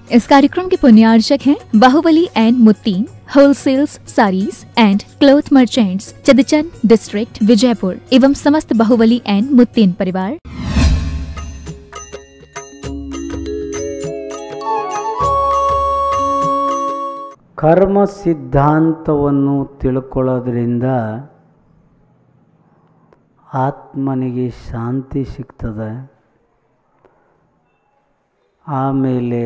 इस कार्यक्रम के पुण्यार्चक हैं Bahubali and Muttin wholesales sarees and cloth merchants Chadchan district Vijayapur एवं समस्त बाहुबली एंड मुत्तीन परिवार ಕರ್ಮ ಸಿದ್ಧಾಂತವನ್ನು ತಿಳ್ಕೊಳ್ಳೋದ್ರಿಂದ ಆತ್ಮನಿಗೆ ಶಾಂತಿ ಸಿಗ್ತದೆ ಆಮೇಲೆ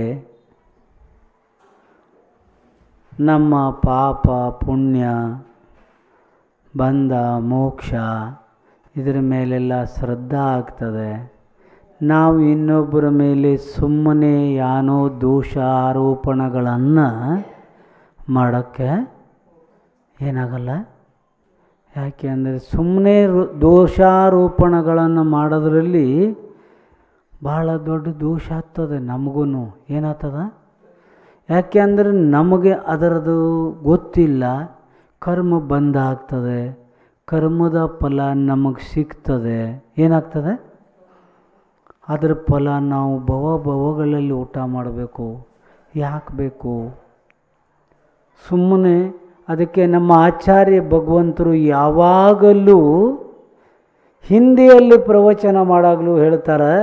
ನಮ್ಮ ಪಾಪ ಪುಣ್ಯ ಬಂಧ ಮೋಕ್ಷ ಇದರ ಮೇಲೆಲ್ಲ ಶ್ರದ್ಧಾ ಆಗ್ತದೆ ನಾವು ಇನ್ನೊಬ್ಬರ ಮೇಲೆ ಸುಮ್ಮನೆ ಯಾನೋ ದೋಷ ಆರೋಪಣೆಗಳನ್ನು ಮಾಡೋಕ್ಕೆ ಏನಾಗಲ್ಲ ಯಾಕೆ ಅಂದರೆ ಸುಮ್ಮನೆ ದೋಷಾರೋಪಣೆಗಳನ್ನು ಮಾಡೋದ್ರಲ್ಲಿ ಭಾಳ ದೊಡ್ಡ ದೋಷ ಆಗ್ತದೆ ನಮಗೂ ಏನಾಗ್ತದ ಯಾಕೆ ಅಂದರೆ ನಮಗೆ ಅದರದ್ದು ಗೊತ್ತಿಲ್ಲ ಕರ್ಮ ಬಂಧ ಆಗ್ತದೆ ಕರ್ಮದ ಫಲ ನಮಗೆ ಸಿಗ್ತದೆ ಏನಾಗ್ತದೆ ಅದರ ಫಲ ನಾವು ಭವ ಭವಗಳಲ್ಲಿ ಊಟ ಮಾಡಬೇಕು ಯಾಕೆ ಬೇಕು ಸುಮ್ಮನೆ ಅದಕ್ಕೆ ನಮ್ಮ ಆಚಾರ್ಯ ಭಗವಂತರು ಯಾವಾಗಲೂ ಹಿಂದಿಯಲ್ಲಿ ಪ್ರವಚನ ಮಾಡಾಗಲೂ ಹೇಳ್ತಾರೆ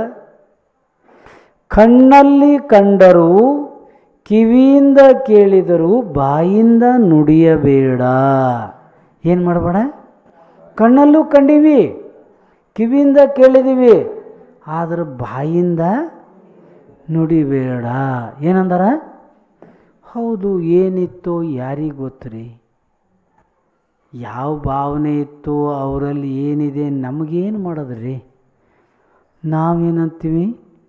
ಕಣ್ಣಲ್ಲಿ ಕಂಡರೂ ಕಿವಿಯಿಂದ ಕೇಳಿದರೂ ಬಾಯಿಂದ ನುಡಿಯಬೇಡ ಏನು ಮಾಡಬೇಡ ಕಣ್ಣಲ್ಲೂ ಕಂಡೀವಿ ಕಿವಿಯಿಂದ ಕೇಳಿದೀವಿ ಆದ್ರೆ ಬಾಯಿಂದ ನುಡಿಬೇಡ ಏನಂದಾರ ಹೌದು ಏನಿತ್ತು ಯಾರಿಗೆ ಗೊತ್ತ್ರಿ ಯಾವ ಭಾವನೆ ಇತ್ತು ಅವರಲ್ಲಿ ಏನಿದೆ ನಮಗೇನು ಮಾಡೋದ್ರಿ ನಾವೇನಂತೀವಿ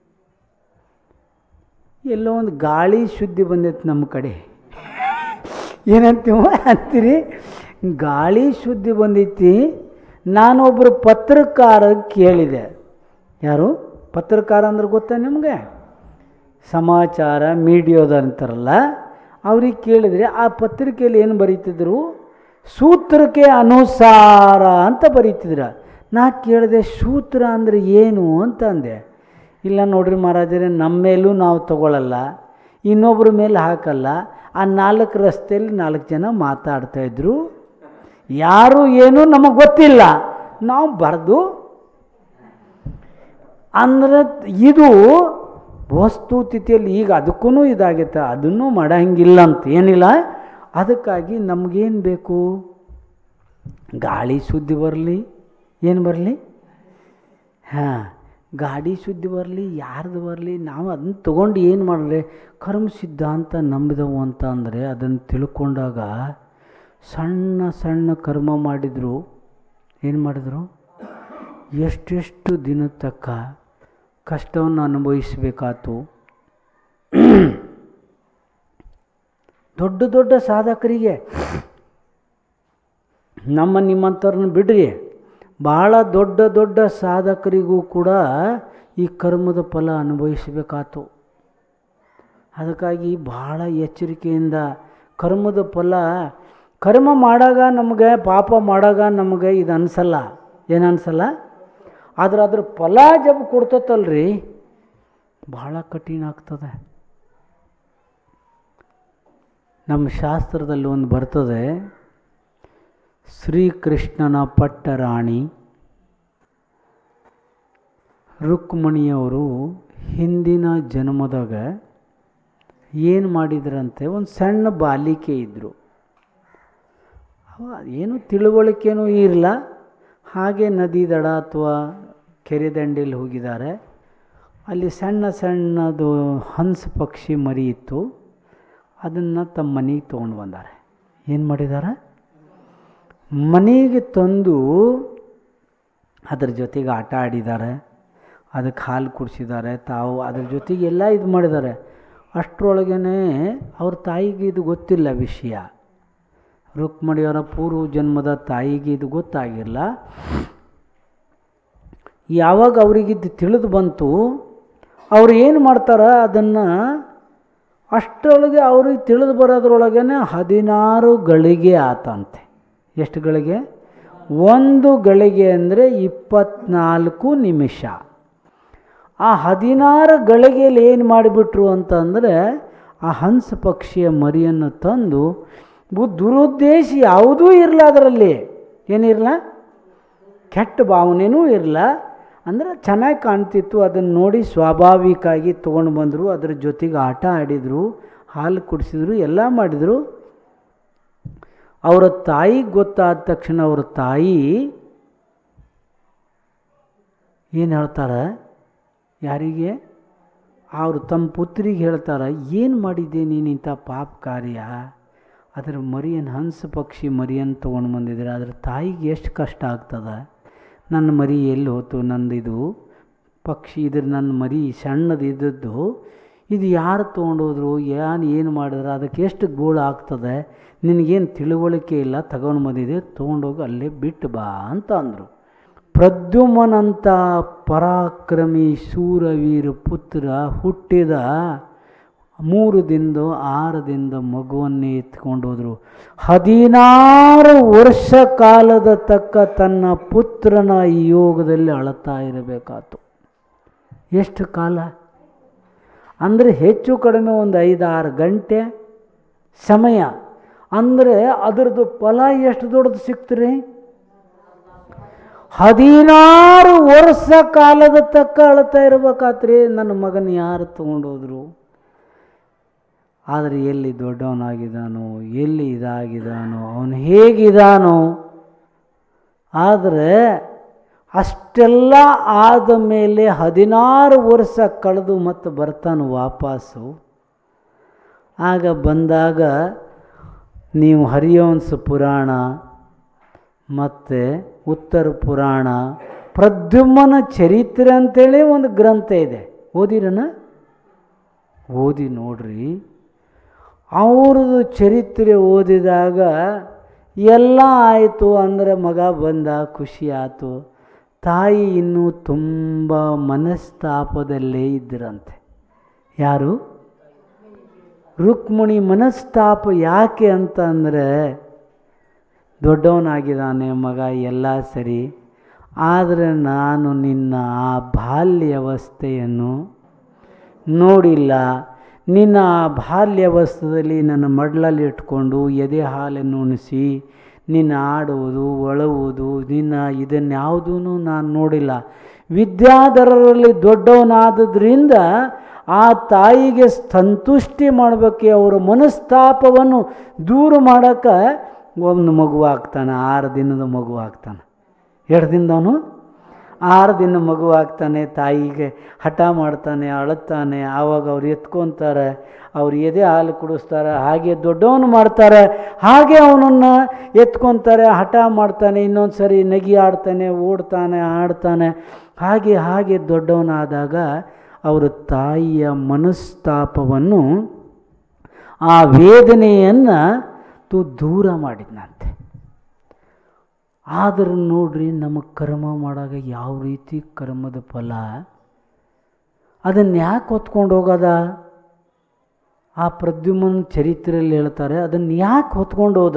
ಎಲ್ಲೋ ಒಂದು ಗಾಳಿ ಶುದ್ಧಿ ಬಂದೈತೆ ನಮ್ಮ ಕಡೆ ಏನಂತೀವ ಅಂತೀರಿ ಗಾಳಿ ಶುದ್ಧಿ ಬಂದೈತಿ ನಾನೊಬ್ಬರು ಪತ್ರಕಾರ ಕೇಳಿದೆ ಯಾರು ಪತ್ರಕಾರ ಅಂದ್ರೆ ಗೊತ್ತಾ ನಿಮಗೆ ಸಮಾಚಾರ ಮೀಡಿಯೋದ ಅಂತಾರಲ್ಲ ಅವ್ರಿಗೆ ಕೇಳಿದರೆ ಆ ಪತ್ರಿಕೆಯಲ್ಲಿ ಏನು ಬರೀತಿದ್ರು ಸೂತ್ರಕ್ಕೆ ಅನುಸಾರ ಅಂತ ಬರೀತಿದ್ರು ನಾ ಕೇಳಿದೆ ಸೂತ್ರ ಅಂದರೆ ಏನು ಅಂತ ಅಂದೆ ಇಲ್ಲ ನೋಡ್ರಿ ಮಹಾರಾಜರೇ ನಮ್ಮ ಮೇಲೂ ನಾವು ತಗೊಳ್ಳಲ್ಲ ಇನ್ನೊಬ್ಬರ ಮೇಲೆ ಹಾಕಲ್ಲ ಆ ನಾಲ್ಕು ರಸ್ತೆಯಲ್ಲಿ ನಾಲ್ಕು ಜನ ಮಾತಾಡ್ತಾಯಿದ್ರು ಯಾರು ಏನು ನಮಗೆ ಗೊತ್ತಿಲ್ಲ ನಾವು ಬರೆದು ಅಂದರೆ ಇದು ವಸ್ತುತಿಥಿಯಲ್ಲಿ ಈಗ ಅದಕ್ಕೂ ಇದಾಗೈತೆ ಅದನ್ನೂ ಮಾಡಂಗಿಲ್ಲ ಅಂತ ಏನಿಲ್ಲ ಅದಕ್ಕಾಗಿ ನಮಗೇನು ಬೇಕು ಗಾಳಿ ಸುದ್ದಿ ಬರಲಿ ಏನು ಬರಲಿ ಹಾಂ ಗಾಡಿ ಸುದ್ದಿ ಬರಲಿ ಯಾರ್ದು ಬರಲಿ ನಾವು ಅದನ್ನ ತೊಗೊಂಡು ಏನು ಮಾಡಿದ್ರೆ ಕರ್ಮ ಸಿದ್ಧಾಂತ ನಂಬಿದವು ಅಂತ ಅಂದರೆ ಅದನ್ನು ತಿಳ್ಕೊಂಡಾಗ ಸಣ್ಣ ಸಣ್ಣ ಕರ್ಮ ಮಾಡಿದರು ಏನು ಮಾಡಿದ್ರು ಎಷ್ಟೆಷ್ಟು ದಿನ ತಕ್ಕ ಕಷ್ಟವನ್ನು ಅನುಭವಿಸಬೇಕಾತು ದೊಡ್ಡ ದೊಡ್ಡ ಸಾಧಕರಿಗೆ ನಮ್ಮ ನಿಮ್ಮಂಥವ್ರನ್ನ ಬಿಡ್ರಿ ಭಾಳ ದೊಡ್ಡ ದೊಡ್ಡ ಸಾಧಕರಿಗೂ ಕೂಡ ಈ ಕರ್ಮದ ಫಲ ಅನುಭವಿಸಬೇಕಾತು ಅದಕ್ಕಾಗಿ ಭಾಳ ಎಚ್ಚರಿಕೆಯಿಂದ ಕರ್ಮದ ಫಲ ಕರ್ಮ ಮಾಡಾಗ ನಮಗೆ ಪಾಪ ಮಾಡಾಗ ನಮಗೆ ಇದು ಅನಿಸಲ್ಲ ಏನು ಅನಿಸಲ್ಲ ಆದ್ರೆ ಅದ್ರ ಫಲ ಜಬ್ ಕೊಡ್ತತ್ತಲ್ರಿ ಭಾಳ ಕಠಿಣ ಆಗ್ತದೆ ನಮ್ಮ ಶಾಸ್ತ್ರದಲ್ಲಿ ಒಂದು ಬರ್ತದೆ ಶ್ರೀಕೃಷ್ಣನ ಪಟ್ಟರಾಣಿ ರುಕ್ಮಣಿಯವರು ಹಿಂದಿನ ಜನ್ಮದಾಗ ಏನು ಮಾಡಿದ್ರಂತೆ ಒಂದು ಸಣ್ಣ ಬಾಲಿಕೆ ಇದ್ದರು ಏನು ತಿಳುವಳಿಕೆನೂ ಇರಲ್ಲ ಹಾಗೆ ನದಿ ದಡ ಅಥವಾ ಕೆರೆ ದಂಡೆಯಲ್ಲಿ ಹೋಗಿದ್ದಾರೆ ಅಲ್ಲಿ ಸಣ್ಣ ಸಣ್ಣದು ಹಂಸ ಪಕ್ಷಿ ಮರಿ ಇತ್ತು ಅದನ್ನು ತಮ್ಮ ಮನೆಗೆ ತೊಗೊಂಡು ಬಂದಾರೆ ಏನು ಮಾಡಿದ್ದಾರೆ ಮನೆಗೆ ತಂದು ಅದ್ರ ಜೊತೆಗೆ ಆಟ ಆಡಿದ್ದಾರೆ ಅದಕ್ಕೆ ಹಾಲು ಕುಡಿಸಿದ್ದಾರೆ ತಾವು ಅದ್ರ ಜೊತೆಗೆ ಎಲ್ಲ ಇದು ಮಾಡಿದ್ದಾರೆ ಅಷ್ಟರೊಳಗೇ ಅವ್ರ ತಾಯಿಗೆ ಇದು ಗೊತ್ತಿಲ್ಲ ವಿಷಯ ರುಕ್ಮಣಿಯವರ ಪೂರ್ವ ಜನ್ಮದ ತಾಯಿಗೆ ಇದು ಗೊತ್ತಾಗಿಲ್ಲ ಯಾವಾಗ ಅವರಿಗಿದ್ದು ತಿಳಿದು ಬಂತು ಅವ್ರು ಏನು ಮಾಡ್ತಾರೆ ಅದನ್ನು ಅಷ್ಟರೊಳಗೆ ಅವ್ರಿಗೆ ತಿಳಿದು ಬರೋದ್ರೊಳಗೇ ಹದಿನಾರು ಗಳಿಗೆ ಆತಂತೆ ಎಷ್ಟು ಗಳಿಗೆ ಒಂದು ಗಳಿಗೆ ಅಂದರೆ ಇಪ್ಪತ್ನಾಲ್ಕು ನಿಮಿಷ ಆ ಹದಿನಾರು ಗಳಿಗೆಯಲ್ಲಿ ಏನು ಮಾಡಿಬಿಟ್ರು ಅಂತಂದರೆ ಆ ಹಂಸ ಪಕ್ಷಿಯ ಮರಿಯನ್ನು ತಂದು ಬು- ದುರುದ್ದೇಶ ಯಾವುದೂ ಇರಲ್ಲ ಅದರಲ್ಲಿ ಏನಿರಲ್ಲ ಕೆಟ್ಟ ಭಾವನೆನೂ ಇರಲ್ಲ ಅಂದರೆ ಚೆನ್ನಾಗಿ ಕಾಣ್ತಿತ್ತು ಅದನ್ನು ನೋಡಿ ಸ್ವಾಭಾವಿಕವಾಗಿ ತೊಗೊಂಡು ಬಂದರು ಅದ್ರ ಜೊತೆಗೆ ಆಟ ಆಡಿದರು ಹಾಲು ಕುಡಿಸಿದ್ರು ಎಲ್ಲ ಮಾಡಿದರು ಅವರ ತಾಯಿಗೆ ಗೊತ್ತಾದ ತಕ್ಷಣ ಅವರ ತಾಯಿ ಏನು ಹೇಳ್ತಾರೆ ಯಾರಿಗೆ ಅವರು ತಮ್ಮ ಪುತ್ರಿಗೆ ಹೇಳ್ತಾರೆ ಏನು ಮಾಡಿದ್ದೆ ನೀನು ಇಂಥ ಪಾಪ ಕಾರ್ಯ ಅದರ ಮರಿಯನ್ನು ಹಂಸ ಪಕ್ಷಿ ಮರಿಯನ್ನು ತೊಗೊಂಡು ಬಂದಿದ್ರೆ ಅದ್ರ ತಾಯಿಗೆ ಎಷ್ಟು ಕಷ್ಟ ಆಗ್ತದೆ ನನ್ನ ಮರಿ ಎಲ್ಲಿ ಹೋತು ನಂದಿದು ಪಕ್ಷಿ ಇದ್ರ ನನ್ನ ಮರಿ ಸಣ್ಣದು ಇದ್ದದ್ದು ಇದು ಯಾರು ತೊಗೊಂಡೋದ್ರು ಏನು ಏನು ಮಾಡಿದ್ರೆ ಅದಕ್ಕೆ ಎಷ್ಟು ಗೋಳು ಆಗ್ತದೆ ನಿನಗೇನು ತಿಳುವಳಿಕೆ ಇಲ್ಲ ತಗೊಂಡು ಬಂದಿದೆ ತೊಗೊಂಡೋಗಿ ಅಲ್ಲೇ ಬಿಟ್ಟು ಬಾ ಅಂತ ಅಂದರು ಪ್ರದ್ಯುಮನಂಥ ಪರಾಕ್ರಮಿ ಶೂರವೀರ ಪುತ್ರ ಹುಟ್ಟಿದ ಮೂರು ದಿನದ ಆರು ದಿನದ ಮಗುವನ್ನೇ ಎತ್ಕೊಂಡೋದ್ರು ಹದಿನಾರು ವರ್ಷ ಕಾಲದ ತಕ್ಕ ತನ್ನ ಪುತ್ರನ ಈ ಯೋಗದಲ್ಲಿ ಅಳತಾ ಇರಬೇಕಾತು ಎಷ್ಟು ಕಾಲ ಅಂದರೆ ಹೆಚ್ಚು ಕಡಿಮೆ ಒಂದು ಐದಾರು ಗಂಟೆ ಸಮಯ ಅಂದರೆ ಅದರದ್ದು ಫಲ ಎಷ್ಟು ದೊಡ್ಡದು ಸಿಕ್ತ್ರಿ ಹದಿನಾರು ವರ್ಷ ಕಾಲದ ತಕ್ಕ ಅಳ್ತಾ ಇರ್ಬೇಕಾತ್ರಿ ನನ್ನ ಮಗನ ಯಾರು ತಗೊಂಡೋದ್ರು ಆದರೆ ಎಲ್ಲಿ ದೊಡ್ಡವನಾಗಿದ್ದಾನೋ ಎಲ್ಲಿ ಇದಾಗಿದ್ದಾನೋ ಅವನು ಹೇಗಿದ್ದಾನೋ ಆದರೆ ಅಷ್ಟೆಲ್ಲ ಆದ ಮೇಲೆ ಹದಿನಾರು ವರ್ಷ ಕಳೆದು ಮತ್ತೆ ಬರ್ತಾನೆ ವಾಪಸ್ಸು ಆಗ ಬಂದಾಗ ನೀವು ಹರಿವಂಶ ಪುರಾಣ ಮತ್ತು ಉತ್ತರ ಪುರಾಣ ಪ್ರದ್ಯುಮ್ನ ಚರಿತ್ರೆ ಅಂತೇಳಿ ಒಂದು ಗ್ರಂಥ ಇದೆ ಓದಿರನ ಓದಿ ನೋಡ್ರಿ ಅವ್ರದ್ದು ಚರಿತ್ರೆ ಓದಿದಾಗ ಎಲ್ಲ ಆಯಿತು ಅಂದರೆ ಮಗ ಬಂದ ಖುಷಿ ಆಯಿತು ತಾಯಿ ಇನ್ನೂ ತುಂಬ ಮನಸ್ತಾಪದಲ್ಲೇ ಇದ್ದರಂತೆ ಯಾರು ರುಕ್ಮಿಣಿ ಮನಸ್ತಾಪ ಯಾಕೆ ಅಂತ ಅಂದರೆ ದೊಡ್ಡವನಾಗಿದ್ದಾನೆ ಮಗ ಎಲ್ಲ ಸರಿ ಆದರೆ ನಾನು ನಿನ್ನ ಆ ಬಾಲ್ಯಾವಸ್ಥೆಯನ್ನು ನೋಡಿಲ್ಲ ನಿನ್ನ ಆ ಬಾಲ್ಯಾವಸ್ಥೆಯಲ್ಲಿ ನನ್ನ ಮಡ್ಲಲ್ಲಿ ಇಟ್ಕೊಂಡು ಎದೆ ಹಾಲನ್ನು ಉಣಿಸಿ ನಿನ್ನ ಆಡುವುದು ಒಳವುದು ನಿನ್ನ ಇದನ್ಯಾವುದೂ ನಾನು ನೋಡಿಲ್ಲ ವಿದ್ಯಾಧರರಲ್ಲಿ ದೊಡ್ಡವನಾದದ್ರಿಂದ ಆ ತಾಯಿಗೆ ಸಂತುಷ್ಟಿ ಮಾಡಬೇಕು ಅವರ ಮನಸ್ತಾಪವನ್ನು ದೂರ ಮಾಡೋಕ್ಕೆ ಒಂದು ಮಗು ಆಗ್ತಾನೆ ಆರು ದಿನದ ಮಗು ಆಗ್ತಾನೆ ಎರಡು ದಿನದವನು ಆರು ದಿನ ಮಗು ಆಗ್ತಾನೆ ತಾಯಿಗೆ ಹಠ ಮಾಡ್ತಾನೆ ಅಳುತ್ತಾನೆ ಆವಾಗ ಅವ್ರು ಎತ್ಕೊತಾರೆ ಅವ್ರು ಎದೆ ಹಾಲು ಕುಡಿಸ್ತಾರೆ ಹಾಗೆ ದೊಡ್ಡವನು ಮಾಡ್ತಾರೆ ಹಾಗೆ ಅವನನ್ನು ಎತ್ಕೊತಾರೆ ಹಠ ಮಾಡ್ತಾನೆ ಇನ್ನೊಂದು ಸರಿ ನಗಿ ಆಡ್ತಾನೆ ಓಡ್ತಾನೆ ಆಡ್ತಾನೆ ಹಾಗೆ ಹಾಗೆ ದೊಡ್ಡವನಾದಾಗ ಅವರ ತಾಯಿಯ ಮನಸ್ತಾಪವನ್ನು ಆ ವೇದನೆಯನ್ನು ತು ದೂರ ಮಾಡಿದ್ನಂತೆ ಆದ್ರೆ ನೋಡ್ರಿ ನಮಗೆ ಕರ್ಮ ಮಾಡಾಗ ಯಾವ ರೀತಿ ಕರ್ಮದ ಫಲ ಅದನ್ನು ಯಾಕೆ ಹೊತ್ಕೊಂಡು ಹೋಗೋದ ಆ ಪ್ರದ್ಯುಮನ್ ಚರಿತ್ರೆಯಲ್ಲಿ ಹೇಳ್ತಾರೆ ಅದನ್ನು ಯಾಕೆ ಹೊತ್ಕೊಂಡು ಹೋದ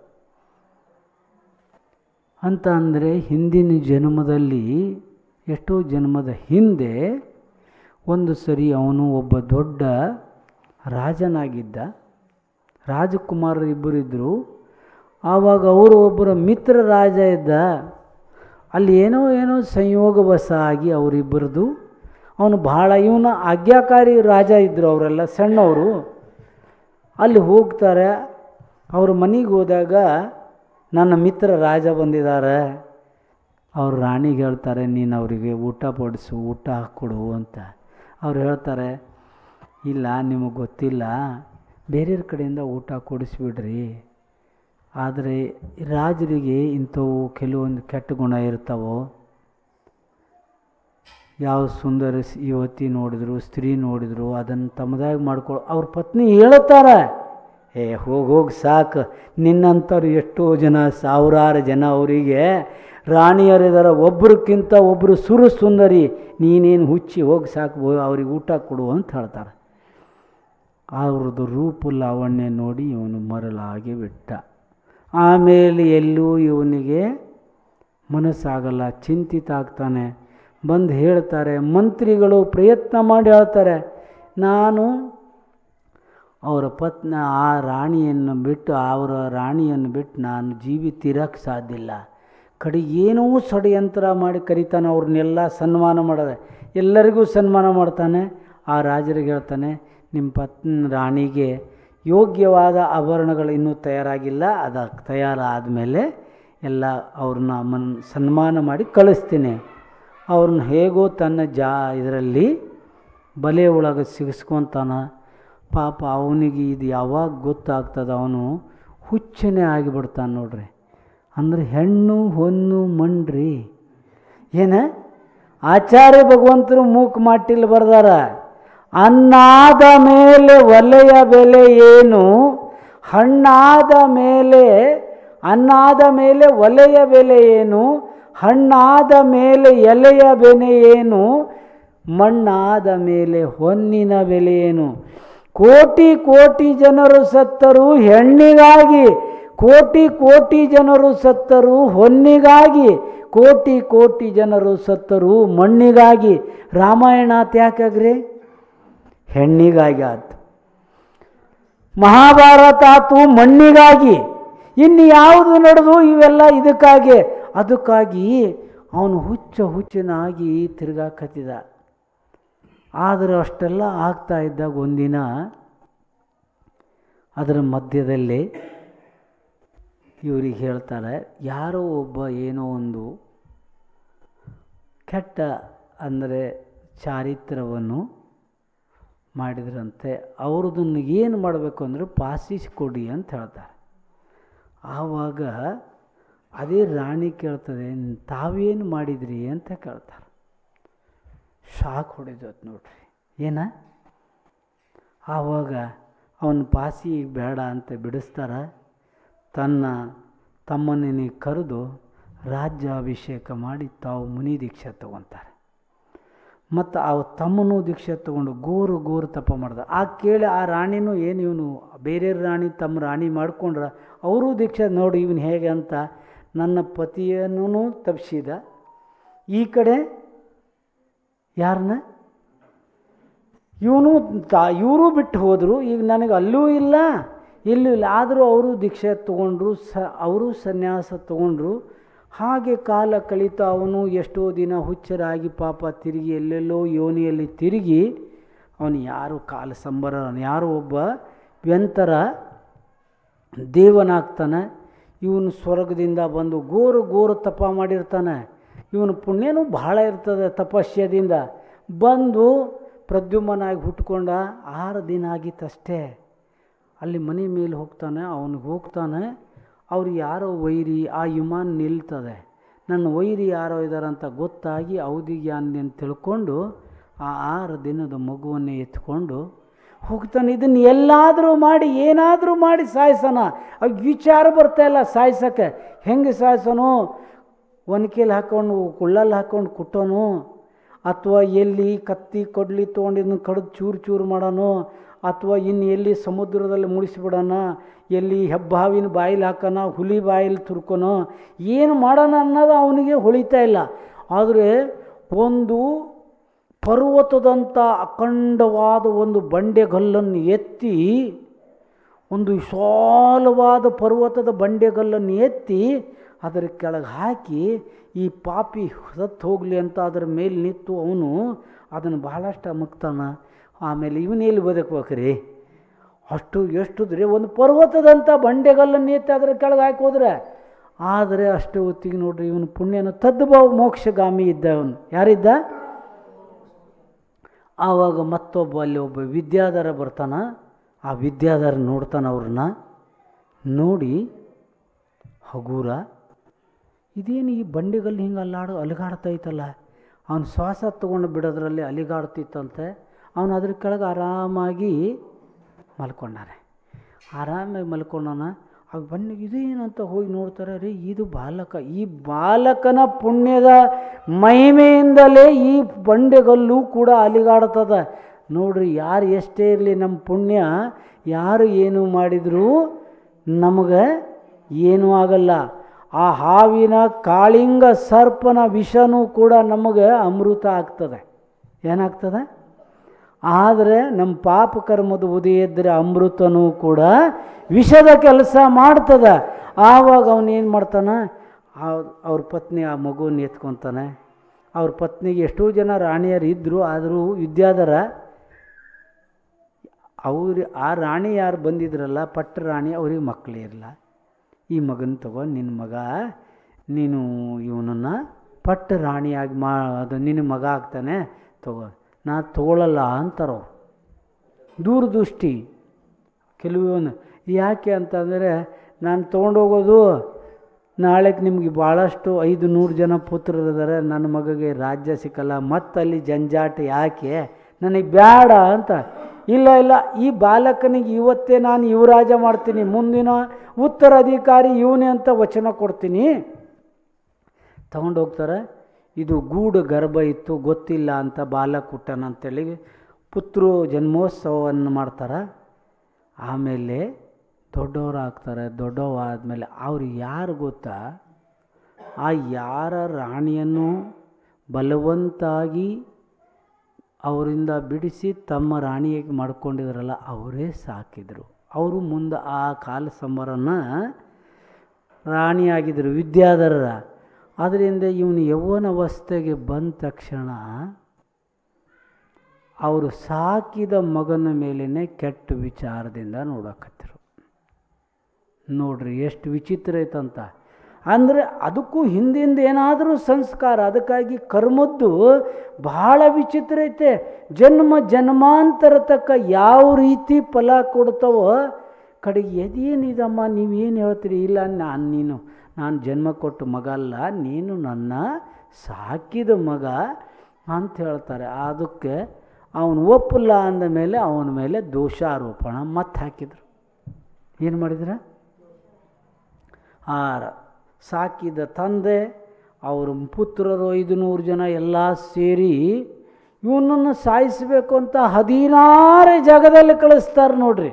ಅಂತ ಅಂದರೆ ಹಿಂದಿನ ಜನ್ಮದಲ್ಲಿ ಎಷ್ಟೋ ಜನ್ಮದ ಹಿಂದೆ ಒಂದು ಸರಿ ಅವನು ಒಬ್ಬ ದೊಡ್ಡ ರಾಜನಾಗಿದ್ದ ರಾಜಕುಮಾರರು ಇಬ್ಬರಿದ್ದರು ಆವಾಗ ಅವರು ಒಬ್ಬರ ಮಿತ್ರ ರಾಜ ಇದ್ದ ಅಲ್ಲಿ ಏನೋ ಏನೋ ಸಂಯೋಗವಶ ಆಗಿ ಅವರಿಬ್ಬರದು ಅವನು ಭಾಳ ಇವನ ಆಜ್ಞಾಕಾರಿ ರಾಜ ಇದ್ದರು ಅವರೆಲ್ಲ ಸಣ್ಣವರು ಅಲ್ಲಿ ಹೋಗ್ತಾರೆ ಅವ್ರ ಮನೆಗೆ ಹೋದಾಗ ನನ್ನ ಮಿತ್ರ ರಾಜ ಬಂದಿದ್ದಾರೆ ಅವ್ರ ರಾಣಿಗೆ ಹೇಳ್ತಾರೆ ನೀನು ಅವರಿಗೆ ಊಟ ಬಡಿಸು ಊಟ ಹಾಕ್ಕೊಡು ಅಂತ ಅವ್ರು ಹೇಳ್ತಾರೆ ಇಲ್ಲ ನಿಮಗೆ ಗೊತ್ತಿಲ್ಲ ಬೇರೆಯವ್ರ ಕಡೆಯಿಂದ ಊಟ ಕೊಡಿಸ್ಬಿಡ್ರಿ ಆದರೆ ರಾಜರಿಗೆ ಇಂಥವು ಕೆಲವೊಂದು ಕೆಟ್ಟ ಗುಣ ಇರ್ತಾವೋ ಯಾವ ಸುಂದರ ಸ್- ಯುವತಿ ನೋಡಿದ್ರು ಸ್ತ್ರೀ ನೋಡಿದ್ರು ಅದನ್ನು ತಮ್ಮದಾಗಿ ಮಾಡ್ಕೊಳ್ಳೋ ಅವ್ರ ಪತ್ನಿ ಹೇಳ್ತಾರೆ ಏ ಹೋಗಿ ಹೋಗಿ ಸಾಕು ನಿನ್ನಂಥವ್ರು ಎಷ್ಟೋ ಜನ ಸಾವಿರಾರು ಜನ ಅವರಿಗೆ ರಾಣಿಯರಿದಾರ ಒಬ್ರಕ್ಕಿಂತ ಒಬ್ಬರು ಸುರು ಸುಂದರಿ ನೀನೇನು ಹುಚ್ಚಿ ಹೋಗಿ ಸಾಕು ಹೋ- ಅವ್ರಿಗೆ ಊಟ ಕೊಡು ಅಂತ ಹೇಳ್ತಾರೆ ಅವ್ರದ್ದು ರೂಪು ಲಾವಣ್ಯ ನೋಡಿ ಇವನು ಮರಳಾಗಿ ಬಿಟ್ಟ ಆಮೇಲೆ ಎಲ್ಲೂ ಇವನಿಗೆ ಮನಸ್ಸಾಗಲ್ಲ ಚಿಂತಿತ ಆಗ್ತಾನೆ ಬಂದು ಹೇಳ್ತಾರೆ ಮಂತ್ರಿಗಳು ಪ್ರಯತ್ನ ಮಾಡಿ ಹೇಳ್ತಾರೆ ನಾನು ಅವರ ಪತ್ನ ಆ ರಾಣಿಯನ್ನು ಬಿಟ್ಟು ಅವರ ರಾಣಿಯನ್ನು ಬಿಟ್ಟು ನಾನು ಜೀವಿತಿರಕ್ಕೆ ಸಾಧ್ಯ ಇಲ್ಲ ಕಡೆ ಏನೋ ಷಡ್ಯಂತ್ರ ಮಾಡಿ ಕರಿತಾನೆ ಅವ್ರನ್ನೆಲ್ಲ ಸನ್ಮಾನ ಮಾಡೋದೆ ಎಲ್ಲರಿಗೂ ಸನ್ಮಾನ ಮಾಡ್ತಾನೆ ಆ ರಾಜರಿಗೆ ಹೇಳ್ತಾನೆ ನಿಮ್ಮ ಪತ್ನಿ ರಾಣಿಗೆ ಯೋಗ್ಯವಾದ ಆಭರಣಗಳು ಇನ್ನೂ ತಯಾರಾಗಿಲ್ಲ ಅದು ತಯಾರಾದ ಮೇಲೆ ಎಲ್ಲ ಅವ್ರನ್ನ ಮನ್ ಸನ್ಮಾನ ಮಾಡಿ ಕಳಿಸ್ತೀನಿ ಅವ್ರನ್ನ ಹೇಗೋ ತನ್ನ ಜಾ ಇದರಲ್ಲಿ ಬಲೆ ಒಳಗೆ ಸಿಗಿಸ್ಕೊತಾನ ಪಾಪ ಅವನಿಗೆ ಇದು ಯಾವಾಗ ಗೊತ್ತಾಗ್ತದೆ ಅವನು ಹುಚ್ಚನೇ ಆಗಿಬಿಡ್ತಾನೆ ನೋಡ್ರಿ ಅಂದರೆ ಹೆಣ್ಣು ಹೊನ್ನು ಮಂಡ್ರಿ ಏನ ಆಚಾರ್ಯ ಭಗವಂತರು ಮೂಕ್ ಮಾಟಿಲ್ ಬರ್ದಾರ ಅನ್ನಾದ ಮೇಲೆ ಒಲೆಯ ಬೆಲೆ ಏನು ಹಣ್ಣಾದ ಮೇಲೆ ಅನ್ನಾದ ಮೇಲೆ ಒಲೆಯ ಬೆಲೆ ಏನು ಹಣ್ಣಾದ ಮೇಲೆ ಎಲೆಯ ಬೆಲೆ ಏನು ಮಣ್ಣಾದ ಮೇಲೆ ಹೊನ್ನಿನ ಬೆಲೆ ಏನು ಕೋಟಿ ಕೋಟಿ ಜನರು ಸತ್ತರು ಹೆಣ್ಣಿಗಾಗಿ ಕೋಟಿ ಕೋಟಿ ಜನರು ಸತ್ತರು ಹೊನ್ನಿಗಾಗಿ ಕೋಟಿ ಕೋಟಿ ಜನರು ಸತ್ತರು ಮಣ್ಣಿಗಾಗಿ ರಾಮಾಯಣ ಯಾಕಾಗ್ರಿ ಹೆಣ್ಣಿಗಾಗಿ ಆತು ಮಹಾಭಾರತ ಆತು ಮಣ್ಣಿಗಾಗಿ ಇನ್ನು ಯಾವುದು ನಡೆದು ಇವೆಲ್ಲ ಇದಕ್ಕಾಗಿ ಅದಕ್ಕಾಗಿ ಅವನು ಹುಚ್ಚ ಹುಚ್ಚನಾಗಿ ತಿರುಗಾಕತ್ತಿದ ಆದರೆ ಅಷ್ಟೆಲ್ಲ ಆಗ್ತಾ ಇದ್ದಾಗ ಒಂದಿನ ಅದರ ಮಧ್ಯದಲ್ಲಿ ಇವ್ರಿಗೆ ಹೇಳ್ತಾರೆ ಯಾರೋ ಒಬ್ಬ ಏನೋ ಒಂದು ಕೆಟ್ಟ ಅಂದರೆ ಚಾರಿತ್ರವನ್ನು ಮಾಡಿದ್ರಂತೆ ಅವ್ರದನ್ನು ಏನು ಮಾಡಬೇಕು ಅಂದರೆ ಪಾಸಿಸ್ ಕೊಡಿ ಅಂತ ಹೇಳ್ತಾರೆ ಆವಾಗ ಅದೇ ರಾಣಿ ಕೇಳ್ತದೆ ತಾವೇನು ಮಾಡಿದ್ರಿ ಅಂತ ಕೇಳ್ತಾರೆ ಶಾಕ್ ಹೊಡೆದೋತ್ ನೋಡ್ರಿ ಏನ ಆವಾಗ ಅವನ ಪಾಸಿ ಬೇಡ ಅಂತ ಬಿಡಿಸ್ತಾರ ತನ್ನ ತಮ್ಮನಿಗೆ ಕರೆದು ರಾಜ್ಯಾಭಿಷೇಕ ಮಾಡಿ ತಾವು ಮುನಿ ದೀಕ್ಷೆ ತಗೊತಾರೆ ಮತ್ತು ಆ ತಮ್ಮನೂ ದೀಕ್ಷೆ ತಗೊಂಡು ಗೋರು ಗೋರು ತಪ ಮಾಡ್ದ ಆ ಕೇಳಿ ಆ ರಾಣಿನೂ ಏನು ಇವನು ಬೇರೆ ರಾಣಿ ತಮ್ಮ ರಾಣಿ ಮಾಡ್ಕೊಂಡ್ರ ಅವರೂ ದೀಕ್ಷೆ ನೋಡಿ ಇವನು ಹೇಗೆ ಅಂತ ನನ್ನ ಪತಿಯನ್ನು ತಪ್ಪಿಸಿದ ಈ ಕಡೆ ಯಾರನ್ನ ಇವನು ತಾ ಇವರು ಬಿಟ್ಟು ಹೋದರು ಈಗ ನನಗೆ ಅಲ್ಲೂ ಇಲ್ಲ ಇಲ್ಲೂ ಇಲ್ಲ ಆದರೂ ಅವರು ದೀಕ್ಷೆ ತಗೊಂಡ್ರು ಸ ಅವರು ಸನ್ಯಾಸ ತಗೊಂಡ್ರು ಹಾಗೆ ಕಾಲ ಕಳೀತಾ ಅವನು ಎಷ್ಟೋ ದಿನ ಹುಚ್ಚರಾಗಿ ಪಾಪ ತಿರುಗಿ ಎಲ್ಲೆಲ್ಲೋ ಯೋನಿಯಲ್ಲಿ ತಿರುಗಿ ಅವನು ಯಾರು ಕಾಲ ಸಂಬರ ಯಾರೋ ಒಬ್ಬ ವ್ಯಂತರ ದೇವನಾಗ್ತಾನೆ ಇವನು ಸ್ವರ್ಗದಿಂದ ಬಂದು ಗೋರು ಗೋರು ತಪ ಮಾಡಿರ್ತಾನೆ ಇವನು ಪುಣ್ಯನೂ ಬಹಳ ಇರ್ತದೆ ತಪಸ್ಯದಿಂದ ಬಂದು ಪ್ರದ್ಯುಮ್ನಾಗಿ ಹುಟ್ಕೊಂಡ ಆರು ದಿನ ಆಗಿತ್ತಷ್ಟೇ ಅಲ್ಲಿ ಮನೆ ಮೇಲೆ ಹೋಗ್ತಾನೆ ಅವನಿಗೆ ಹೋಗ್ತಾನೆ ಅವ್ರು ಯಾರೋ ವೈರಿ ಆ ವಿಮಾನ ನಿಲ್ತದೆ ನನ್ನ ವೈರಿ ಯಾರೋ ಇದ್ದಾರಂತ ಗೊತ್ತಾಗಿ ಅವಧಿಗ್ಯಾನ ಅಂತ ತಿಳ್ಕೊಂಡು ಆ ಆರು ದಿನದ ಮಗುವನ್ನೇ ಎತ್ಕೊಂಡು ಹೋಗ್ತಾನೆ ಇದನ್ನು ಎಲ್ಲಾದರೂ ಮಾಡಿ ಏನಾದರೂ ಮಾಡಿ ಸಾಯಿಸೋಣ ಅವಾಗ ವಿಚಾರ ಬರ್ತಾ ಇಲ್ಲ ಸಾಯ್ಸೋಕ್ಕೆ ಹೆಂಗೆ ಸಾಯಿಸೋನು ಒನಕೆಲಿ ಹಾಕ್ಕೊಂಡು ಕುಳ್ಳಲ್ಲಿ ಹಾಕ್ಕೊಂಡು ಕುಟ್ಟೋನು ಅಥವಾ ಎಲ್ಲಿ ಕತ್ತಿ ಕೊಡ್ಲಿ ತೊಗೊಂಡು ಇದನ್ನು ಕಡ್ದು ಚೂರು ಚೂರು ಮಾಡೋನು ಅಥವಾ ಇನ್ನು ಎಲ್ಲಿ ಸಮುದ್ರದಲ್ಲಿ ಮುಳಿಸ್ಬಿಡೋಣ ಎಲ್ಲಿ ಹೆಬ್ಬಾವಿನ ಬಾಯಿಲಿ ಹಾಕೋಣ ಹುಲಿ ಬಾಯಿಲಿ ತುರ್ಕೊನೋ ಏನು ಮಾಡೋಣ ಅನ್ನೋದು ಅವನಿಗೆ ಹೊಳಿತಾ ಇಲ್ಲ ಆದರೆ ಒಂದು ಪರ್ವತದಂಥ ಅಖಂಡವಾದ ಒಂದು ಬಂಡೆಗಲ್ಲನ್ನು ಎತ್ತಿ ಒಂದು ವಿಶಾಲವಾದ ಪರ್ವತದ ಬಂಡೆಗಲ್ಲನ್ನು ಎತ್ತಿ ಅದರ ಕೆಳಗೆ ಹಾಕಿ ಈ ಪಾಪಿ ಸತ್ತು ಹೋಗಲಿ ಅಂತ ಅದರ ಮೇಲೆ ನಿಂತು ಅವನು ಅದನ್ನು ಬಹಳಷ್ಟು ಅಮಕ್ತಾನ ಆಮೇಲೆ ಇವನೇಲಿ ಬದುಕ್ಬೇಕ್ರಿ ಅಷ್ಟು ಎಷ್ಟುದ್ರೆ ಒಂದು ಪರ್ವತದಂಥ ಬಂಡೆಗಲ್ಲನ್ನು ಎತ್ತಿ ಅದರ ಕೆಳಗೆ ಹಾಕಿ ಹೋದ್ರೆ ಆದರೆ ಅಷ್ಟು ಹೊತ್ತಿಗೆ ನೋಡ್ರಿ ಇವನು ಪುಣ್ಯನ ತದ್ಭವ ಮೋಕ್ಷಗಾಮಿ ಇದ್ದ ಅವನು ಯಾರಿದ್ದ ಆವಾಗ ಮತ್ತೊಬ್ಬ ಅಲ್ಲಿ ಒಬ್ಬ ವಿದ್ಯಾಧರ ಬರ್ತಾನ ಆ ವಿದ್ಯಾಧರ ನೋಡ್ತಾನೆ ಅವ್ರನ್ನ ನೋಡಿ ಹಗೂರ ಇದೇನು ಈ ಬಂಡೆಗಲ್ಲಿ ಹಿಂಗೆ ಅಲ್ಲಾಡು ಅಲುಗಾಡ್ತೈತಲ್ಲ ಅವನು ಶ್ವಾಸ ತೊಗೊಂಡು ಬಿಡೋದ್ರಲ್ಲಿ ಅಲಿಗಾಡ್ತಿತ್ತಂತೆ ಅವನು ಅದ್ರ ಕೆಳಗೆ ಆರಾಮಾಗಿ ಮಲ್ಕೊಂಡಾನೆ ಆರಾಮಾಗಿ ಮಲ್ಕೊಂಡಾನ ಆಗ ಬನ್ನಿ ಇದೇನಂತ ಹೋಗಿ ನೋಡ್ತಾರೆ ರೀ ಇದು ಬಾಲಕ ಈ ಬಾಲಕನ ಪುಣ್ಯದ ಮಹಿಮೆಯಿಂದಲೇ ಈ ಬಂಡೆಗಲ್ಲು ಕೂಡ ಅಲಿಗಾಡ್ತದ ನೋಡ್ರಿ ಯಾರು ಎಷ್ಟೇ ಇರಲಿ ನಮ್ಮ ಪುಣ್ಯ ಯಾರು ಏನು ಮಾಡಿದರೂ ನಮಗೆ ಏನೂ ಆಗಲ್ಲ ಆ ಹಾವಿನ ಕಾಳಿಂಗ ಸರ್ಪನ ವಿಷನೂ ಕೂಡ ನಮಗೆ ಅಮೃತ ಆಗ್ತದೆ ಏನಾಗ್ತದೆ ಆದರೆ ನಮ್ಮ ಪಾಪ ಕರ್ಮದ ಉದಯ ಇದ್ದರೆ ಅಮೃತನೂ ಕೂಡ ವಿಷದ ಕೆಲಸ ಮಾಡ್ತದ ಆವಾಗ ಅವನೇನು ಮಾಡ್ತಾನೆ ಅವ್ರ ಪತ್ನಿ ಆ ಮಗುವನ್ನು ಎತ್ಕೊತಾನೆ ಅವ್ರ ಪತ್ನಿಗೆ ಎಷ್ಟೋ ಜನ ರಾಣಿಯರು ಇದ್ದರು ಆದರೂ ವಿದ್ಯಾಧರ ಅವ್ರು ಆ ರಾಣಿ ಯಾರು ಬಂದಿದ್ರಲ್ಲ ಪಟ್ಟ ರಾಣಿ ಅವ್ರಿಗೆ ಮಕ್ಕಳೇ ಇರಲ್ಲ ಈ ಮಗನ ತಗೋ ನಿನ್ನ ಮಗ ನೀನು ಇವನನ್ನು ಪಟ್ಟ ರಾಣಿಯಾಗಿ ಮಾ ಅದು ನಿನ್ನ ಮಗ ಆಗ್ತಾನೆ ತಗೋ ನಾ ತಗೊಳ್ಳಲ್ಲ ಅಂತಾರೋ ದೂರದೃಷ್ಟಿ ಕೆಲವೊಂದು ಯಾಕೆ ಅಂತಂದರೆ ನಾನು ತೊಗೊಂಡೋಗೋದು ನಾಳೆಗೆ ನಿಮಗೆ ಭಾಳಷ್ಟು ಐದು ನೂರು ಜನ ಪುತ್ರರಿದ್ದಾರೆ ನನ್ನ ಮಗಗೆ ರಾಜ್ಯ ಸಿಕ್ಕಲ್ಲ ಮತ್ತಲ್ಲಿ ಜಂಜಾಟ ಯಾಕೆ ನನಗೆ ಬೇಡ ಅಂತ ಇಲ್ಲ ಇಲ್ಲ ಈ ಬಾಲಕನಿಗೆ ಇವತ್ತೇ ನಾನು ಯುವರಾಜ ಮಾಡ್ತೀನಿ ಮುಂದಿನ ಉತ್ತರಾಧಿಕಾರಿ ಇವನೇ ಅಂತ ವಚನ ಕೊಡ್ತೀನಿ ತಗೊಂಡೋಗ್ತಾರೆ ಇದು ಗೂಡು ಗರ್ಭ ಇತ್ತು ಗೊತ್ತಿಲ್ಲ ಅಂತ ಬಾಲಕ ಹುಟ್ಟನಂತೇಳಿ ಪುತ್ರು ಜನ್ಮೋತ್ಸವವನ್ನು ಮಾಡ್ತಾರೆ ಆಮೇಲೆ ದೊಡ್ಡವರು ಆಗ್ತಾರೆ ದೊಡ್ಡವ ಆದಮೇಲೆ ಅವ್ರು ಯಾರು ಗೊತ್ತಾ ಆ ಯಾರ ರಾಣಿಯನ್ನು ಬಲವಂತಾಗಿ ಅವರಿಂದ ಬಿಡಿಸಿ ತಮ್ಮ ರಾಣಿಯಾಗಿ ಮಾಡ್ಕೊಂಡಿದ್ರಲ್ಲ ಅವರೇ ಸಾಕಿದರು ಅವರು ಮುಂದೆ ಆ ಕಾಲ ಸಂಬರನ ರಾಣಿಯಾಗಿದ್ದರು ವಿದ್ಯಾಧರರ ಅದರಿಂದ ಇವನು ಯೌವನ ಅವಸ್ಥೆಗೆ ಬಂದ ತಕ್ಷಣ ಅವರು ಸಾಕಿದ ಮಗನ ಮೇಲೇ ಕೆಟ್ಟ ವಿಚಾರದಿಂದ ನೋಡಕತ್ತರು ನೋಡ್ರಿ ಎಷ್ಟು ವಿಚಿತ್ರ ಐತಂತ ಅಂದರೆ ಅದಕ್ಕೂ ಹಿಂದಿಂದ ಏನಾದರೂ ಸಂಸ್ಕಾರ ಅದಕ್ಕಾಗಿ ಕರ್ಮದ್ದು ಬಹಳ ವಿಚಿತ್ರ ಐತೆ ಜನ್ಮ ಜನ್ಮಾಂತರ ತಕ್ಕ ಯಾವ ರೀತಿ ಫಲ ಕೊಡ್ತಾವೋ ಕಡೆಗೆ ಎದೇನಿದಮ್ಮ ನೀವೇನು ಹೇಳ್ತೀರಿ ಇಲ್ಲ ನಾನು ನೀನು ನಾನು ಜನ್ಮ ಕೊಟ್ಟು ಮಗ ಅಲ್ಲ ನೀನು ನನ್ನ ಸಾಕಿದ ಮಗ ಅಂತ ಹೇಳ್ತಾರೆ ಅದಕ್ಕೆ ಅವನು ಒಪ್ಪಲ್ಲ ಅಂದ ಮೇಲೆ ಅವನ ಮೇಲೆ ದೋಷಾರೋಪಣ ಮತ್ತೆ ಹಾಕಿದರು ಏನು ಮಾಡಿದ್ರ ಆ ಸಾಕಿದ ತಂದೆ ಅವ್ರ ಪುತ್ರರು ಐದು ನೂರು ಜನ ಎಲ್ಲ ಸೇರಿ ಇವನನ್ನು ಸಾಯಿಸಬೇಕು ಅಂತ ಹದಿನಾರು ಜಾಗದಲ್ಲಿ ಕಳಿಸ್ತಾರೆ ನೋಡ್ರಿ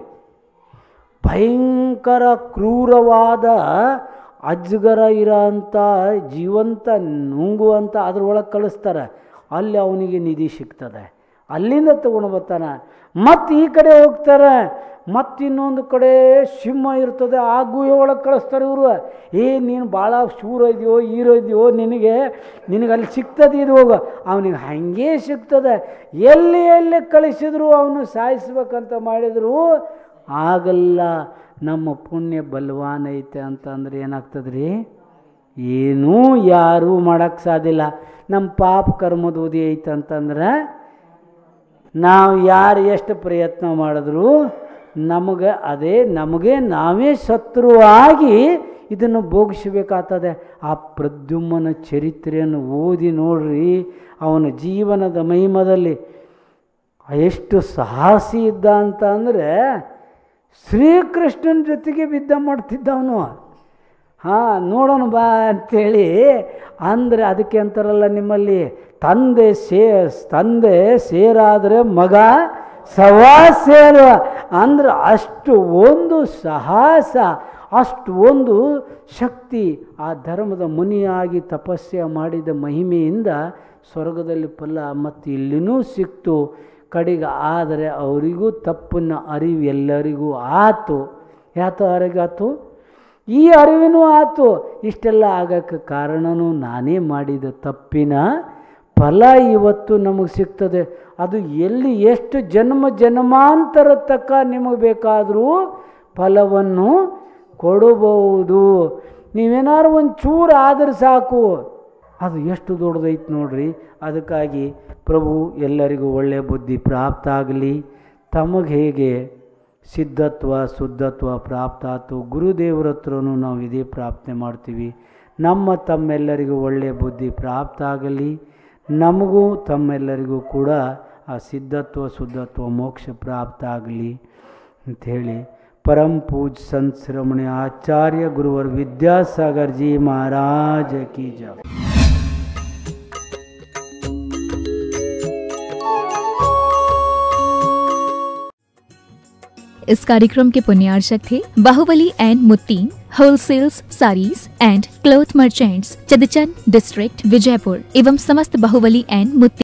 ಭಯಂಕರ ಕ್ರೂರವಾದ ಅಜ್ಗರ ಇರೋಂಥ ಜೀವಂತ ನುಂಗುವಂಥ ಅದ್ರೊಳಗೆ ಕಳಿಸ್ತಾರೆ ಅಲ್ಲಿ ಅವನಿಗೆ ನಿಧಿ ಸಿಗ್ತದೆ ಅಲ್ಲಿಂದ ತಗೊಂಡು ಬರ್ತಾನೆ ಮತ್ತು ಈ ಕಡೆ ಹೋಗ್ತಾರೆ ಮತ್ತು ಇನ್ನೊಂದು ಕಡೆ ಸಿಂಹ ಇರ್ತದೆ ಆ ಗುಹೆ ಒಳಗೆ ಕಳಿಸ್ತಾರೆ ಇವರು ಏ ನೀನು ಭಾಳ ಶೂರ ಇದೆಯೋ ಹೀರೋ ಇದೆಯೋ ನಿನಗೆ ನಿನಗೆ ಅಲ್ಲಿ ಸಿಗ್ತದೆ ಇದು ಹೋಗು ಅವನಿಗೆ ಹಾಗೆ ಸಿಗ್ತದೆ ಎಲ್ಲಿ ಎಲ್ಲಿ ಕಳಿಸಿದ್ರು ಅವನು ಸಾಯಿಸ್ಬೇಕಂತ ಮಾಡಿದ್ರು ಆಗಲ್ಲ ನಮ್ಮ ಪುಣ್ಯ ಬಲವಾನ್ ಐತೆ ಅಂತಂದ್ರೆ ಏನಾಗ್ತದೆ ರೀ ಏನೂ ಯಾರೂ ಮಾಡೋಕ್ಕೆ ಸಾಧ್ಯಲ್ಲ ನಮ್ಮ ಪಾಪ ಕರ್ಮದ ಉದಿ ಐತೆ ಅಂತಂದ್ರೆ ನಾವು ಯಾರು ಎಷ್ಟು ಪ್ರಯತ್ನ ಮಾಡಿದ್ರು ನಮಗೆ ಅದೇ ನಮಗೆ ನಾವೇ ಶತ್ರುವಾಗಿ ಇದನ್ನು ಭೋಗಿಸಬೇಕಾಗ್ತದೆ ಆ ಪ್ರದ್ಯುಮ್ಮನ ಚರಿತ್ರೆಯನ್ನು ಓದಿ ನೋಡ್ರಿ ಅವನ ಜೀವನದ ಮಹಿಮದಲ್ಲಿ ಎಷ್ಟು ಸಾಹಸಿ ಇದ್ದ ಅಂತ ಅಂದರೆ ಶ್ರೀಕೃಷ್ಣನ ಜೊತೆಗೆ ಯುದ್ಧ ಮಾಡ್ತಿದ್ದ ಅವನು ಹಾಂ ನೋಡೋಣ ಬಾ ಅಂಥೇಳಿ ಅಂದರೆ ಅದಕ್ಕೆ ಅಂತಾರಲ್ಲ ನಿಮ್ಮಲ್ಲಿ ತಂದೆ ಸೇ ತಂದೆ ಸೇರಾದರೆ ಮಗ ಸವಾ ಸೇರು ಅಂದ್ರೆ ಅಷ್ಟು ಒಂದು ಸಾಹಸ ಅಷ್ಟು ಒಂದು ಶಕ್ತಿ ಆ ಧರ್ಮದ ಮುನಿಯಾಗಿ ತಪಸ್ಯ ಮಾಡಿದ ಮಹಿಮೆಯಿಂದ ಸ್ವರ್ಗದಲ್ಲಿ ಫಲ ಮತ್ತು ಇಲ್ಲಿನೂ ಸಿಕ್ತು ಕಡೆಗೆ ಆದರೆ ಅವರಿಗೂ ತಪ್ಪನ್ನ ಅರಿವು ಎಲ್ಲರಿಗೂ ಆತು ಯಾತ ಅರಿಗಾತು ಈ ಅರಿವಿನೂ ಆತು ಇಷ್ಟೆಲ್ಲ ಆಗಕ್ಕೆ ಕಾರಣನೂ ನಾನೇ ಮಾಡಿದ ತಪ್ಪಿನ ಫಲ ಇವತ್ತು ನಮಗೆ ಸಿಗ್ತದೆ ಅದು ಎಲ್ಲಿ ಎಷ್ಟು ಜನ್ಮ ಜನ್ಮಾಂತರ ತಕ್ಕ ನಿಮಗೆ ಬೇಕಾದರೂ ಫಲವನ್ನು ಕೊಡಬಹುದು ನೀವೇನಾದ್ರು ಒಂದು ಚೂರು ಆದ್ರೆ ಸಾಕು ಅದು ಎಷ್ಟು ದೊಡ್ಡದೈತೆ ನೋಡ್ರಿ ಅದಕ್ಕಾಗಿ ಪ್ರಭು ಎಲ್ಲರಿಗೂ ಒಳ್ಳೆಯ ಬುದ್ಧಿ ಪ್ರಾಪ್ತ ಆಗಲಿ ತಮಗೆ ಹೇಗೆ ಸಿದ್ಧತ್ವ ಶುದ್ಧತ್ವ ಪ್ರಾಪ್ತ ಆಯ್ತು ಗುರುದೇವ್ರ ಹತ್ರನೂ ನಾವು ಇದೇ ಪ್ರಾರ್ಥನೆ ಮಾಡ್ತೀವಿ ನಮ್ಮ ತಮ್ಮೆಲ್ಲರಿಗೂ ಒಳ್ಳೆಯ ಬುದ್ಧಿ ಪ್ರಾಪ್ತ ಆಗಲಿ ನಮಗೂ ತಮ್ಮೆಲ್ಲರಿಗೂ ಕೂಡ ಆ ಸಿದ್ಧತ್ವ ಶುದ್ಧತ್ವ ಮೋಕ್ಷ ಪ್ರಾಪ್ತ ಆಗಲಿ ಅಂಥೇಳಿ परम पूज संत श्रमण आचार्य गुरुवर विद्यासागर जी महाराज की जय इस कार्यक्रम के पुण्यार्चक थे Bahubali and Muttin wholesales sarees and cloth merchants Chadchan district Vijayapur एवं समस्त बाहुबली एंड मुत्तीन